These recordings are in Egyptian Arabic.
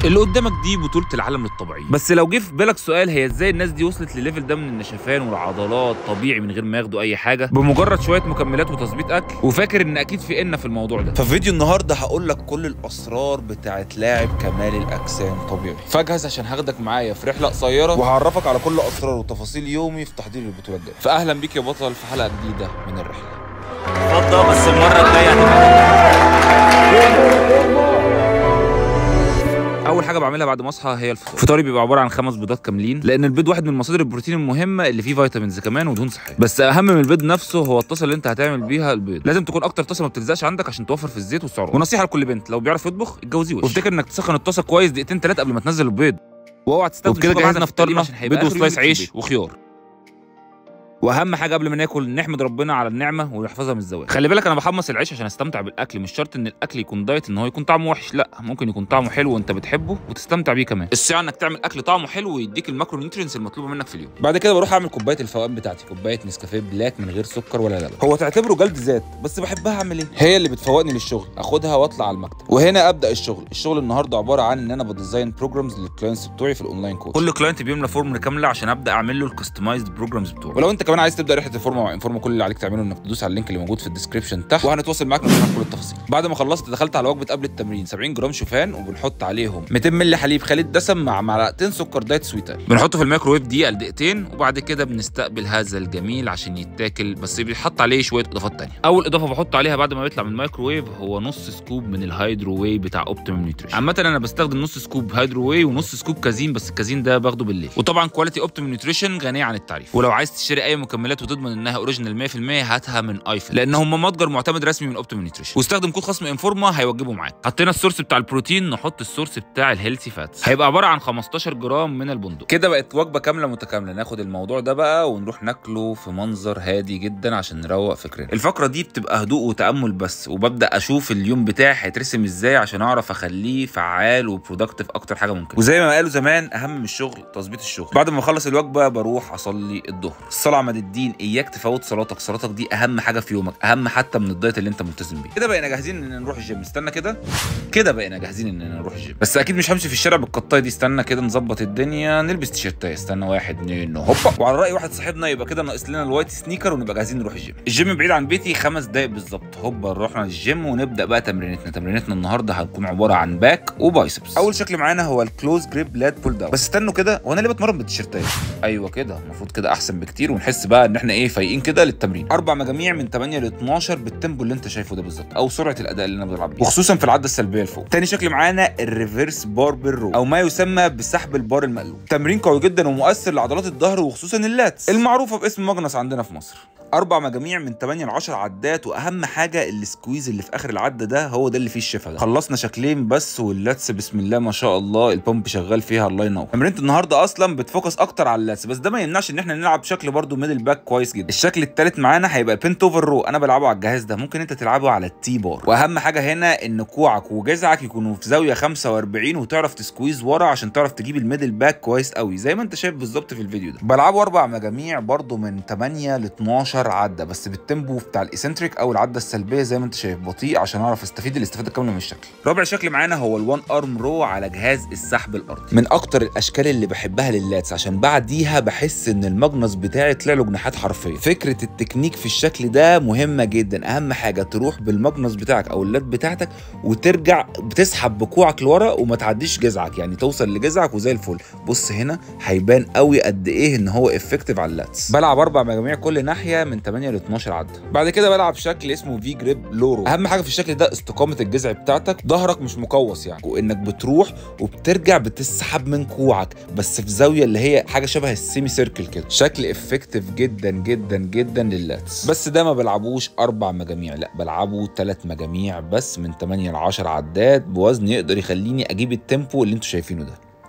اللي قدامك دي بطوله العالم للطبيعيين بس لو جه في بالك سؤال هي ازاي الناس دي وصلت لليفل ده من النشفان والعضلات طبيعي من غير ما ياخدوا اي حاجه بمجرد شويه مكملات وتظبيط اكل وفاكر ان اكيد في ان في الموضوع ده ففي فيديو النهارده هقول لك كل الاسرار بتاعت لاعب كمال الاجسام طبيعي فجهز عشان هاخدك معايا في رحله قصيره وهعرفك على كل اسرار وتفاصيل يومي في تحضير البطوله الجايه فاهلا بيك يا بطل في حلقه جديده من الرحله اتفضل بس المره الجايه اول حاجه بعملها بعد ما اصحى هي الفطار فطاري بيبقى عباره عن خمس بيضات كاملين لان البيض واحد من مصادر البروتين المهمه اللي فيه فيتامينز كمان ودهون صحيه بس اهم من البيض نفسه هو الطاسه اللي انت هتعمل بيها البيض لازم تكون اكتر طاسه ما بتلزقش عندك عشان توفر في الزيت والسعرات ونصيحه لكل بنت لو بيعرف يطبخ اتجوزيه وش وافتكر انك تسخن الطاسه كويس دقيقتين ثلاثه قبل ما تنزل البيض واوعى تستخدم وبكده شوكة جهزنا بعد التقليب فطارنا، عشان هيبقى بيض آخر وسلايس يوم في عيش البيت. وخيار واهم حاجه قبل ما ناكل نحمد ربنا على النعمه ونحفظها من الزواج خلي بالك انا بحمص العيش عشان استمتع بالاكل مش شرط ان الاكل يكون دايت ان هو يكون طعمه وحش لا ممكن يكون طعمه حلو وانت بتحبه وتستمتع بيه كمان الصياعه انك تعمل اكل طعمه حلو ويديك الماكرو نيوترينز المطلوبه منك في اليوم بعد كده بروح اعمل كوبايه الفوقان بتاعتي كوبايه نسكافيه بلاك من غير سكر ولا لبن هو تعتبره جلد ذات بس بحبها اعمل ايه هي اللي بتفوقني للشغل اخدها واطلع على المكتب وهنا ابدا الشغل الشغل النهارده عباره عن ان انا بديزاين بروجرامز للكلاينتس بتوعي في الاونلاين كورس كل كلاينت بيملى فورم كامله عشان ابدا اعمل له الكستمايزد بروجرامز بتوعه ولو انت كمان عايز تبدا رحله الفورمه مع انفورما كل اللي عليك تعمله انك تدوس على اللينك اللي موجود في الديسكربشن تحت وهنتواصل معاك نشرح كل التفاصيل بعد ما خلصت دخلت على وجبه قبل التمرين 70 جرام شوفان وبنحط عليهم 200 مللي حليب خالي دسم مع معلقتين سكر دايت سويتر بنحطه في الميكروويف دقيقه لدقيقتين وبعد كده بنستقبل هذا الجميل عشان يتاكل بس بيتحط عليه شويه اضافات تانية اول اضافه بحط عليها بعد ما بيطلع من الميكروويف هو نص سكوب من الهيدرو واي بتاع اوبتيمم نيوتريشن عامه انا بستخدم نص سكوب هيدرو واي ونص سكوب كازين بس الكازين ده باخده بالليل وطبعا كواليتي اوبتيمم نيوتريشن غنيه عن التعريف ولو عايز تشتري اي مكملات وتضمن انها اوريجينال 100% هاتها من ايفل لان هم متجر معتمد رسمي من اوبتيمم نيوتريشن واستخدم كود خصم انفورما هيوجبه معاك حطينا السورس بتاع البروتين نحط السورس بتاع الهيلثي فاتس هيبقى عباره عن 15 جرام من البندق كده بقت وجبه كامله متكامله ناخد الموضوع ده بقى ونروح ناكله في منظر هادي جدا عشان نروق فكرنا الفقره دي بتبقى هدوء وتامل بس وببدا اشوف اليوم بتاعي هيترسم ازاي عشان اعرف اخليه فعال وبرودكتيف اكتر حاجه ممكن وزي ما قالوا زمان اهم من الشغل تظبيط الشغل بعد ما اخلص الوجبه بروح اصلي الظهر الصلاه عماد الدين اياك تفوت صلاتك صلاتك دي اهم حاجه في يومك اهم حتى من الدايت اللي انت ملتزم بيه كده بقينا جاهزين ان نروح الجيم استنى كده كده بقينا جاهزين ان نروح الجيم بس اكيد مش همشي في الشارع بالقطايه دي استنى كده نظبط الدنيا نلبس تيشيرتايه استنى واحد اتنين هوبا وعلى راي واحد صاحبنا يبقى كده ناقص لنا الوايت سنيكر ونبقى جاهزين نروح الجيم الجيم بعيد عن بيتي خمس دقايق بالظبط هوبا رحنا للجيم ونبدا بقى تمرينتنا تمرينتنا النهارده هتكون عباره عن باك وبايسبس اول شكل معانا هو الكلوز جريب لاد بول داون بس استنوا كده وانا ليه بتمرن بالتيشيرتايه ايوه كده المفروض كده احسن بكتير ونحس بقى ان احنا ايه فايقين كده للتمرين اربع مجاميع من 8 ل 12 بالتيمبو اللي انت شايفه ده بالظبط او سرعه الاداء اللي انا بلعب بيه وخصوصا في العده السلبيه لفوق تاني شكل معانا الريفرس باربل رو او ما يسمى بسحب البار المقلوب تمرين قوي جدا ومؤثر لعضلات الظهر وخصوصا اللاتس المعروفه باسم ماجنس عندنا في مصر اربع مجاميع من 8 ل 10 عدات واهم حاجه السكويز اللي في اخر العده ده هو ده اللي فيه الشفا ده خلصنا شكلين بس واللاتس بسم الله ما شاء الله البامب شغال فيها الله ينور تمرينه النهارده اصلا بتفوكس اكتر على اللاتس بس ده ما يمنعش ان احنا نلعب شكل برده ميدل باك كويس جدا الشكل الثالث معانا هيبقى بنت اوفر رو انا بلعبه على الجهاز ده ممكن انت تلعبه على التي بار واهم حاجه هنا ان كوعك وجذعك يكونوا في زاويه 45 وتعرف تسكويز ورا عشان تعرف تجيب الميدل باك كويس قوي زي ما انت شايف بالظبط في الفيديو ده بلعبه اربع مجاميع برده من 8 ل 12 عده بس بالتيمبو بتاع الايسنتريك او العده السلبيه زي ما انت شايف بطيء عشان اعرف استفيد الاستفاده الكامله من الشكل رابع شكل معانا هو الوان ارم رو على جهاز السحب الارضي من اكتر الاشكال اللي بحبها لللاتس عشان بعديها بحس ان الماجنس بتاعي طلع له جناحات حرفيا فكره التكنيك في الشكل ده مهمه جدا اهم حاجه تروح بالماجنس بتاعك او اللات بتاعتك وترجع بتسحب بكوعك لورا وما تعديش جذعك يعني توصل لجذعك وزي الفل بص هنا هيبان قوي قد ايه ان هو افكتيف على اللاتس بلعب اربع مجاميع كل ناحيه من 8 ل 12 عده بعد كده بلعب شكل اسمه في جريب لورو اهم حاجه في الشكل ده استقامه الجذع بتاعتك ظهرك مش مقوس يعني وانك بتروح وبترجع بتسحب من كوعك بس في زاويه اللي هي حاجه شبه السيمي سيركل كده شكل افكتيف جدا جدا جدا لللاتس بس ده ما بلعبوش اربع مجاميع لا بلعبه ثلاث مجاميع بس من 8 ل 10 عدات بوزن يقدر يخليني اجيب التيمبو اللي انتوا شايفينه ده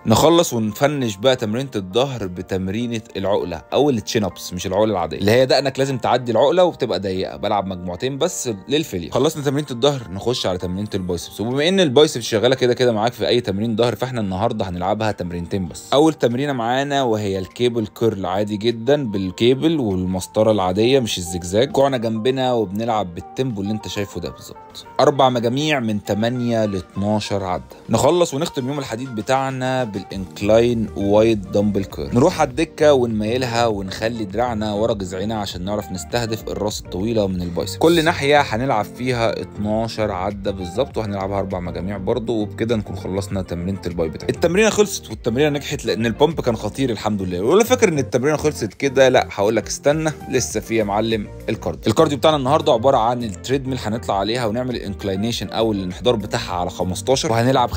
نخلص ونفنش بقى تمرينه الظهر بتمرينه العقله او التشين ابس مش العقله العاديه اللي هي دقنك لازم تعدي العقله وبتبقى ضيقه بلعب مجموعتين بس للفيلير خلصنا تمرينه الظهر نخش على تمرينه البايسبس وبما ان البايسبس شغاله كده كده معاك في اي تمرين ظهر فاحنا النهارده هنلعبها تمرينتين بس اول تمرينه معانا وهي الكيبل كيرل عادي جدا بالكيبل والمسطره العاديه مش الزجزاج كوعنا جنبنا وبنلعب بالتيمبو اللي انت شايفه ده بالظبط اربع مجاميع من 8 ل 12 عده نخلص ونختم يوم الحديد بتاعنا بالانكلاين وايد دمبل كيرل نروح على الدكه ونميلها ونخلي دراعنا ورا جذعنا عشان نعرف نستهدف الراس الطويله من البايسبس كل ناحيه هنلعب فيها 12 عده بالظبط وهنلعبها اربع مجاميع برضه وبكده نكون خلصنا تمرينه الباي بتاعتنا التمرينه خلصت والتمرينه نجحت لان البامب كان خطير الحمد لله ولا فاكر ان التمرينه خلصت كده لا هقول لك استنى لسه في يا معلم الكارديو الكارديو بتاعنا النهارده عباره عن التريدميل هنطلع عليها ونعمل الانكلاينيشن او الانحدار بتاعها على 15 وهنلعب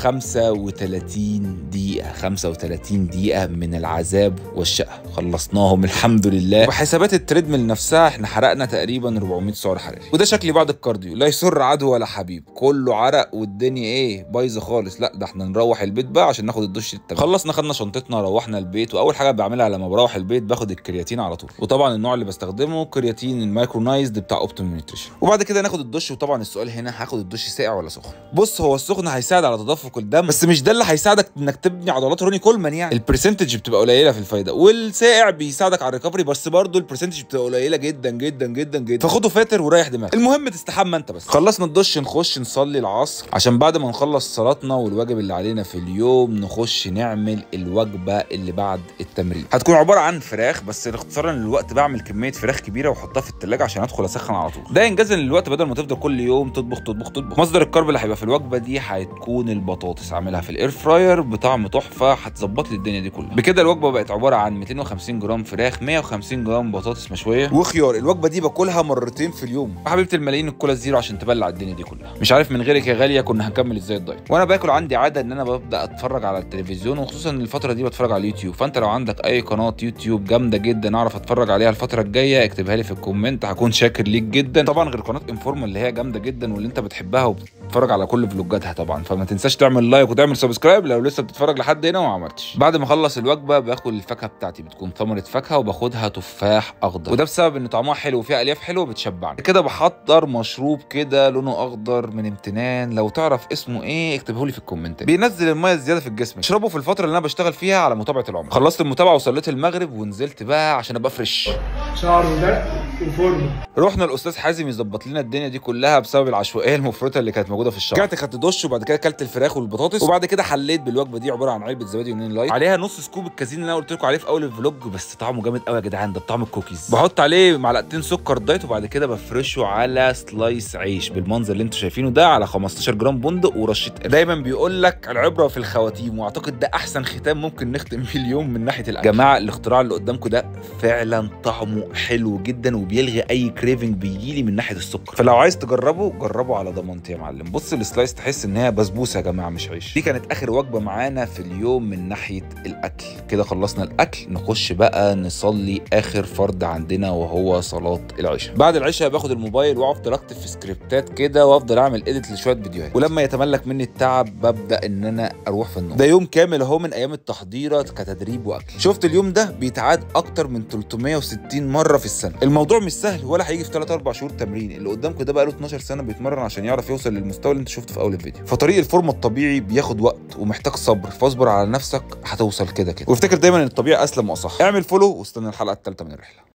35 دقيقه 35 دقيقه من العذاب والشقه خلصناهم الحمد لله وحسابات التريدميل نفسها احنا حرقنا تقريبا 400 سعر حراري وده شكلي بعد الكارديو لا يسر عدو ولا حبيب كله عرق والدنيا ايه بايظه خالص لا ده احنا نروح البيت بقى عشان ناخد الدش التمام خلصنا خدنا شنطتنا روحنا البيت واول حاجه بعملها لما بروح البيت باخد الكرياتين على طول وطبعا النوع اللي بستخدمه كرياتين المايكرونايزد بتاع اوبتيم نيوتريشن وبعد كده ناخد الدش وطبعا السؤال هنا هاخد الدش ساقع ولا سخن بص هو السخن هيساعد على تدفق الدم بس مش ده اللي هيساعدك انك تبني عضلات روني كولمان يعني البرسنتج بتبقى قليله في الفايده والساقع بيساعدك على الريكفري بس برضه البرسنتج بتبقى قليله جدا جدا جدا جدا فخده فاتر وريح دماغك المهم تستحمى انت بس خلصنا الدش نخش نصلي العصر عشان بعد ما نخلص صلاتنا والواجب اللي علينا في اليوم نخش نعمل الوجبه اللي بعد التمرين هتكون عباره عن فراخ بس اختصارا للوقت بعمل كميه فراخ كبيره واحطها في التلاجة عشان ادخل اسخن على طول ده انجازا للوقت بدل ما تفضل كل يوم تطبخ تطبخ تطبخ مصدر الكرب اللي هيبقى في الوجبه دي هتكون البطاطس عاملها في الاير فراير بطعم تحفه هتظبط لي الدنيا دي كلها بكده الوجبه بقت عباره عن 250 جرام فراخ 150 جرام بطاطس مشويه وخيار الوجبه دي باكلها مرتين في اليوم حبيبه الملايين الكولا الزيرو عشان تبلع الدنيا دي كلها مش عارف من غيرك يا غاليه كنا هنكمل ازاي الدايت وانا باكل عندي عاده ان انا ببدا اتفرج على التلفزيون وخصوصا الفتره دي بتفرج على اليوتيوب فانت لو عندك اي قناه يوتيوب جامده جدا اعرف اتفرج عليها الفتره الجايه اكتبها لي في الكومنت هكون شاكر ليك جدا طبعا غير قناه انفورما اللي هي جامده جدا واللي انت بتحبها وبتتفرج على كل فلوجاتها طبعا فما تنساش تعمل لايك وتعمل سبسكرايب لو لسه بتتفرج لحد هنا وما عملتش بعد ما اخلص الوجبه باكل الفاكهه بتاعتي بتكون ثمره فاكهه وباخدها تفاح اخضر وده بسبب ان طعمها حلو وفيها الياف حلوه بتشبعني كده بحضر مشروب كده لونه اخضر من امتنان لو تعرف اسمه ايه اكتبه لي في الكومنتات بينزل الميه الزياده في الجسم اشربه في الفتره اللي انا بشتغل فيها على متابعه العمر خلصت المتابعه وصليت المغرب ونزلت بقى عشان ابقى فريش شعره ده وفورمه رحنا الاستاذ حازم يظبط لنا الدنيا دي كلها بسبب العشوائيه المفرطه اللي كانت موجوده في الشهر رجعت خدت دش وبعد كده اكلت الفراخ والبطاطس وبعد كده حليت بالوجبه دي عباره عن علبه زبادي ونين لايت عليها نص سكوب الكازين اللي انا قلت لكم عليه في اول الفلوج بس طعمه جامد قوي يا جدعان ده بطعم الكوكيز بحط عليه معلقتين سكر دايت وبعد كده بفرشه على سلايس عيش بالمنظر اللي انتوا شايفينه ده على 15 جرام بندق ورشه قرفة. دايما بيقول لك العبره في الخواتيم واعتقد ده احسن ختام ممكن نختم بيه اليوم من ناحيه الاكل جماعه الاختراع اللي قدامكم ده فعلا طعمه حلو جدا وبيلغي اي كريفنج بيجيلي من ناحيه السكر فلو عايز تجربه جربه على ضمانتي يا معلم بص السلايس تحس ان هي بسبوسه يا جماعه مش عيش دي كانت اخر وجبه معانا في اليوم من ناحيه الاكل كده خلصنا الاكل نخش بقى نصلي اخر فرض عندنا وهو صلاه العشاء بعد العشاء باخد الموبايل وافضل اكتب في سكريبتات كده وافضل اعمل اديت لشويه فيديوهات ولما يتملك مني التعب ببدا ان انا اروح في النوم ده يوم كامل اهو من ايام التحضيرات كتدريب واكل شفت اليوم ده بيتعاد اكتر من 360 مره في السنه الموضوع مش سهل ولا هيجي في 3 4 شهور تمرين اللي قدامكم ده بقى له 12 سنه بيتمرن عشان يعرف يوصل للمستوى اللي انت شفته في اول الفيديو فطريق الفورمه الطبيعي بياخد وقت ومحتاج صبر فاصبر على نفسك هتوصل كده كده وافتكر دايما ان الطبيعي اسلم واصح اعمل فولو واستنى الحلقه الثالثه من الرحله